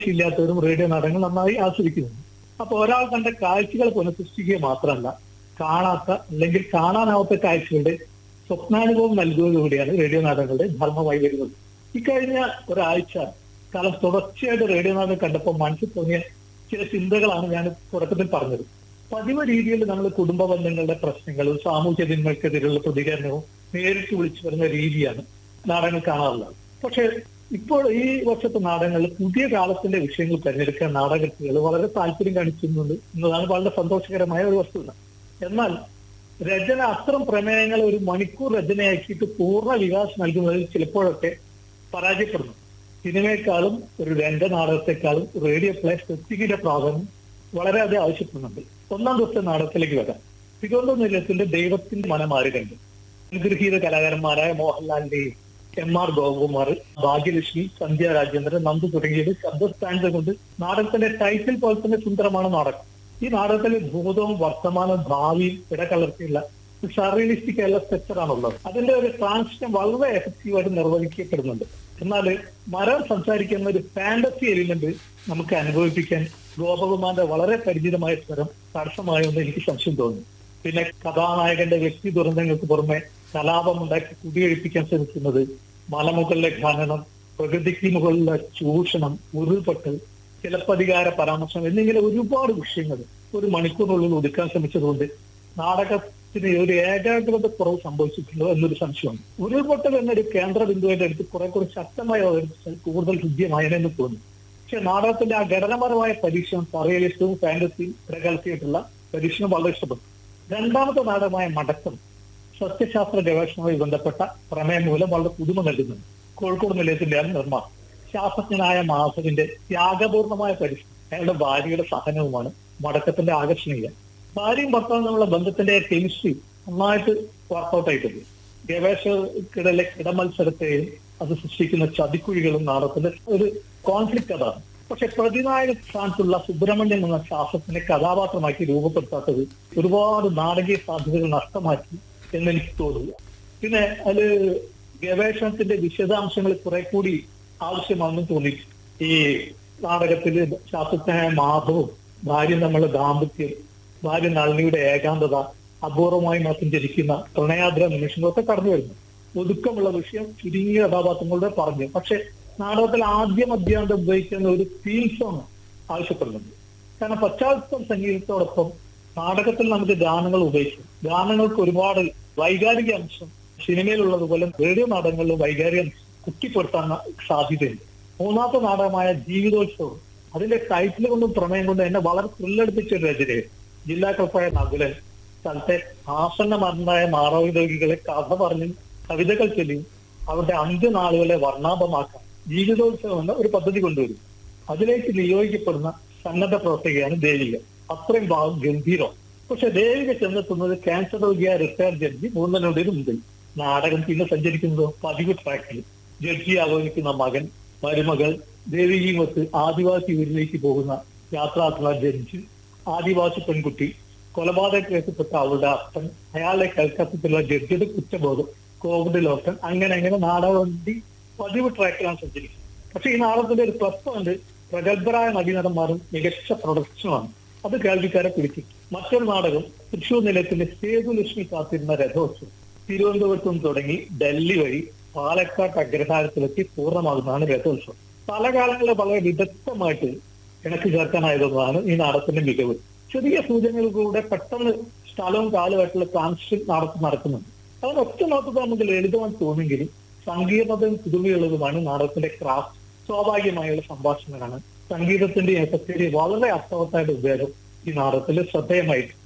ഇല്ലാത്തവരും റേഡിയോ നാടകങ്ങൾ നന്നായി ആസ്വദിക്കുന്നുണ്ട് അപ്പൊ ഒരാൾ കണ്ട കാഴ്ചകൾ പുനഃസൃഷ്ടിക്കുക മാത്രമല്ല കാണാത്ത അല്ലെങ്കിൽ കാണാനാവാത്ത കാഴ്ചകളുടെ സ്വപ്നാനുഭവം നൽകുന്നതോടെയാണ് റേഡിയോ നാടകങ്ങളുടെ ധർമ്മമായി വരുന്നത് ഇക്കഴിഞ്ഞ ഒരാഴ്ച കാലം തുടർച്ചയായിട്ട് റേഡിയോ നാടകം കണ്ടപ്പോൾ മനസ്സിൽ തോന്നിയ ചില ചിന്തകളാണ് ഞാൻ തുടക്കത്തിൽ പറഞ്ഞത് പതിവ് രീതിയിൽ നമ്മൾ കുടുംബ ബന്ധങ്ങളുടെ പ്രശ്നങ്ങളും സാമൂഹ്യ തിന്മകൾക്കെതിരെയുള്ള പ്രതികരണവും നേരിട്ട് വിളിച്ചു വരുന്ന രീതിയാണ് നാടകങ്ങൾ കാണാറുള്ളത് പക്ഷെ ഇപ്പോൾ ഈ വർഷത്തെ നാടകങ്ങളിൽ പുതിയ കാലത്തിന്റെ വിഷയങ്ങൾ തിരഞ്ഞെടുക്കാൻ നാടകത്തുകൾ വളരെ താല്പര്യം കാണിക്കുന്നുണ്ട് എന്നതാണ് വളരെ സന്തോഷകരമായ ഒരു വസ്തുത എന്നാൽ രചന അത്തരം പ്രമേയങ്ങൾ ഒരു മണിക്കൂർ രചനയാക്കിയിട്ട് പൂർണ്ണ വികാസം നൽകുന്നതിൽ ചിലപ്പോഴൊക്കെ പരാജയപ്പെടുന്നു സിനിമയെക്കാളും ഒരു രംഗ നാടകത്തെക്കാളും റേഡിയോ പ്ലേ സെറ്റിങ്ങിന്റെ പ്രാധാന്യം വളരെയധികം ആവശ്യപ്പെടുന്നുണ്ട് ഒന്നാം ദിവസത്തെ നാടകത്തിലേക്ക് വരാം തിരുവനന്തപുരം നിലയത്തിന്റെ ദൈവത്തിന്റെ മനമാരുകണ്ട് അനുഗ്രഹീത കലാകാരന്മാരായ മോഹൻലാലിന്റെയും എം ആർ ഗോപകുമാർ ഭാഗ്യലക്ഷ്മി സന്ധ്യ രാജേന്ദ്രൻ നന്ദു തുടങ്ങിയത് ശബ്ദസ്ഥാനത്ത് കൊണ്ട് നാടകത്തിന്റെ ടൈറ്റിൽ പോലെ തന്നെ സുന്ദരമാണ് നാടകം ഈ നാടകത്തിലെ ഭൂതവും വർത്തമാനവും ഭാവിയും ഇടകലർത്തിയുള്ള സർറിയലിസ്റ്റിക് ആയുള്ള സ്ട്രക്ചറാണുള്ളത് അതിന്റെ ഒരു ട്രാൻസിഷൻ വളരെ എഫക്റ്റീവായിട്ട് നിർവഹിക്കപ്പെടുന്നുണ്ട് എന്നാൽ മരം സംസാരിക്കുന്ന ഒരു ഫാന്റസി എലിമെന്റ് നമുക്ക് അനുഭവിപ്പിക്കാൻ ഗോപകുമാറിന്റെ വളരെ പരിചിതമായ സ്വരം തടസ്സമായെന്ന് എനിക്ക് സംശയം തോന്നുന്നു പിന്നെ കഥാനായകന്റെ വ്യക്തി ദുരന്തങ്ങൾക്ക് പുറമെ കലാപമുണ്ടാക്കി കുടിയൊഴിപ്പിക്കാൻ ശ്രമിക്കുന്നത് മലമുകളിലെ ഖനനം പ്രകൃതിക്ക് മുകളിലെ ചൂഷണം ഉരുൾപൊട്ടൽ ചിലപ്പതികാര പരാമർശം എന്നിങ്ങനെ ഒരുപാട് വിഷയങ്ങൾ ഒരു മണിക്കൂറിനുള്ളിൽ ഒതുക്കാൻ ശ്രമിച്ചതുകൊണ്ട് നാടകത്തിന് ഒരു ഏകാഗ്രത കുറവ് സംഭവിച്ചിട്ടുണ്ടോ എന്നൊരു സംശയമുണ്ട് ഉരുൾപൊട്ടൽ എന്നൊരു കേന്ദ്ര ബിന്ദുവിന്റെ അടുത്ത് കുറെ കൂടി ശക്തമായി അവതരിപ്പിച്ചാൽ കൂടുതൽ ഹൃദ്യമായനെന്ന് തോന്നുന്നു പക്ഷെ നാടകത്തിന്റെ ആ ഘടനപരമായ പരീക്ഷണം സറിയലിസ്റ്റവും ഫാന്റസിയും ഇടകലർത്തിയിട്ടുള്ള പരീക്ഷണം വളരെ ഇഷ്ടപ്പെട്ടു രണ്ടാമത്തെ നാടകമായ മടക്കം സസ്യശാസ്ത്ര ഗവേഷണവുമായി ബന്ധപ്പെട്ട പ്രമേയം മൂലം വളരെ പുതുമ നൽകുന്നുണ്ട് കോഴിക്കോട് നിലയത്തിന്റെയാണ് നിർമ്മാണം ശാസ്ത്രജ്ഞനായ മാധവിന്റെ ത്യാഗപൂർണമായ പരിശ്രമം അയാളുടെ ഭാര്യയുടെ സഹനവുമാണ് മടക്കത്തിന്റെ ആകർഷണീയ ഭാര്യയും ഭർത്താവും തമ്മിലുള്ള ബന്ധത്തിന്റെ കെമിസ്ട്രി നന്നായിട്ട് വർക്കൗട്ട് ആയിട്ടുണ്ട് ഗവേഷകർക്കിടയിലെ കിടമത്സരത്തെയും അത് സൃഷ്ടിക്കുന്ന ചതിക്കുഴികളും നാടകത്തിന്റെ ഒരു കോൺഫ്ലിക്റ്റ് അതാണ് പക്ഷെ പ്രതിനായക സ്ഥാനത്തുള്ള സുബ്രഹ്മണ്യൻ എന്ന ശാസ്ത്രത്തിനെ കഥാപാത്രമാക്കി രൂപപ്പെടുത്താത്തത് ഒരുപാട് നാടകീയ സാധ്യതകൾ നഷ്ടമാക്കി എന്നെനിക്ക് തോന്നുന്നു പിന്നെ അതില് ഗവേഷണത്തിന്റെ വിശദാംശങ്ങൾ കുറെ കൂടി ആവശ്യമാണെന്ന് തോന്നി ഈ നാടകത്തില് ശാസ്ത്രജ്ഞനായ മാധവും ഭാര്യ നമ്മളെ ദാമ്പത്യം ഭാര്യ നളിനിയുടെ ഏകാന്തത അപൂർവമായി മാത്രം ജനിക്കുന്ന പ്രണയാദ്ര നിമിഷങ്ങളൊക്കെ കടന്നു വരുന്നു ഒതുക്കമുള്ള വിഷയം ചുരുങ്ങിയ കഥാപാത്രങ്ങളുടെ പറഞ്ഞു പക്ഷെ നാടകത്തിൽ ആദ്യം അധ്യാന്തം ഉപയോഗിക്കുന്ന ഒരു തീം സോങ് ആവശ്യപ്പെടുന്നുണ്ട് കാരണം പശ്ചാത്തല സംഗീതത്തോടൊപ്പം നാടകത്തിൽ നമുക്ക് ഗാനങ്ങൾ ഉപയോഗിക്കും ഗാനങ്ങൾക്ക് ഒരുപാട് വൈകാരിക അംശം സിനിമയിലുള്ളതുപോലെ റേഡിയോ നാടകങ്ങളിലും വൈകാരിക അംശം കുത്തിപ്പെടുത്താൻ സാധ്യതയുണ്ട് മൂന്നാമത്തെ നാടകമായ ജീവിതോത്സവം അതിന്റെ ടൈറ്റിൽ കൊണ്ടും പ്രമേയം കൊണ്ടും എന്നെ വളരെ ത്രില്ലടിപ്പിച്ച ഒരു രചനയാണ് ജില്ലാ കളപ്പായ നകുലൻ സ്ഥലത്തെ ആസന്ന മരണായ മാറവി രോഗികളെ കഥ പറഞ്ഞും കവിതകൾ ചൊല്ലിയും അവരുടെ അന്ത്യനാളുകളെ വർണ്ണാഭമാക്കാൻ ജീവിതോത്സവം എന്ന ഒരു പദ്ധതി കൊണ്ടുവരും അതിലേക്ക് നിയോഗിക്കപ്പെടുന്ന സന്നദ്ധ പ്രവർത്തകയാണ് ദേവിക അത്രയും ഭാഗം ഗംഭീരം പക്ഷെ ദേവിക ചെന്നെത്തുന്നത് ക്യാൻസർ രോഗിയായ റിട്ടയർ ജഡ്ജി മൂന്നനോടിന് മുമ്പിൽ നാടകം പിന്നെ സഞ്ചരിക്കുന്നതോ പതിവ് ട്രാക്കിൽ ജഡ്ജി ആലോചിക്കുന്ന മകൻ മരുമകൾ ദേവികയുമൊത്ത് ആദിവാസി ഊരിലേക്ക് പോകുന്ന യാത്രാർത്ഥന ജഡ്ജി ആദിവാസി പെൺകുട്ടി കൊലപാതക കേസപ്പെട്ട അവളുടെ അപ്പൻ അയാളുടെ കൽക്കത്തത്തിലുള്ള ജഡ്ജിയുടെ കുറ്റബോധം കോവിഡ് ലോക്കൻ അങ്ങനെ അങ്ങനെ നാടകവണ്ടി പതിവ് ട്രാക്കിലാണ് സഞ്ചരിക്കുന്നത് പക്ഷെ ഈ നാടകത്തിന്റെ ഒരു പ്ലസ് പോയിന്റ് പ്രഗത്ഭരായ നടീനടന്മാരും മികച്ച പ്രൊഡക്ഷനുമാണ് അത് കേൾവിക്കാരെ പിടിക്കും മറ്റൊരു നാടകം തൃശൂർ നിലയത്തിന്റെ സേതുലക്ഷ്മി കാത്തിരുന്ന രഥോത്സവം തിരുവനന്തപുരത്ത് നിന്ന് തുടങ്ങി ഡൽഹി വഴി പാലക്കാട് അഗ്രഹാരത്തിലെത്തി പൂർണ്ണമാകുന്നതാണ് രഥോത്സവം പല കാലങ്ങളിൽ വളരെ വിദഗ്ധമായിട്ട് ഇണക്കി ചേർക്കാനായതെന്നതാണ് ഈ നാടകത്തിന്റെ മികവ് ചെറിയ സൂചനകളിലൂടെ പെട്ടെന്ന് സ്ഥലവും കാലുമായിട്ടുള്ള ട്രാൻസിഷൻ നാടകം നടക്കുന്നുണ്ട് അത് ഒറ്റ നോട്ടത്തിൽ നമുക്ക് ലളിതമായി തോന്നുമെങ്കിലും സങ്കീർണതയും പുതുമയുള്ളതുമാണ് നാടകത്തിന്റെ ക്രാഫ്റ്റ് സ്വാഭാവികമായുള്ള സംഭാഷണങ്ങളാണ് സംഗീതത്തിന്റെ എഫക്റ്റിന്റെ വളരെ അർത്ഥവത്തായിട്ട് ഉപയോഗം ഈ നാടകത്തിൽ ശ്രദ്ധേയമായിട്ട്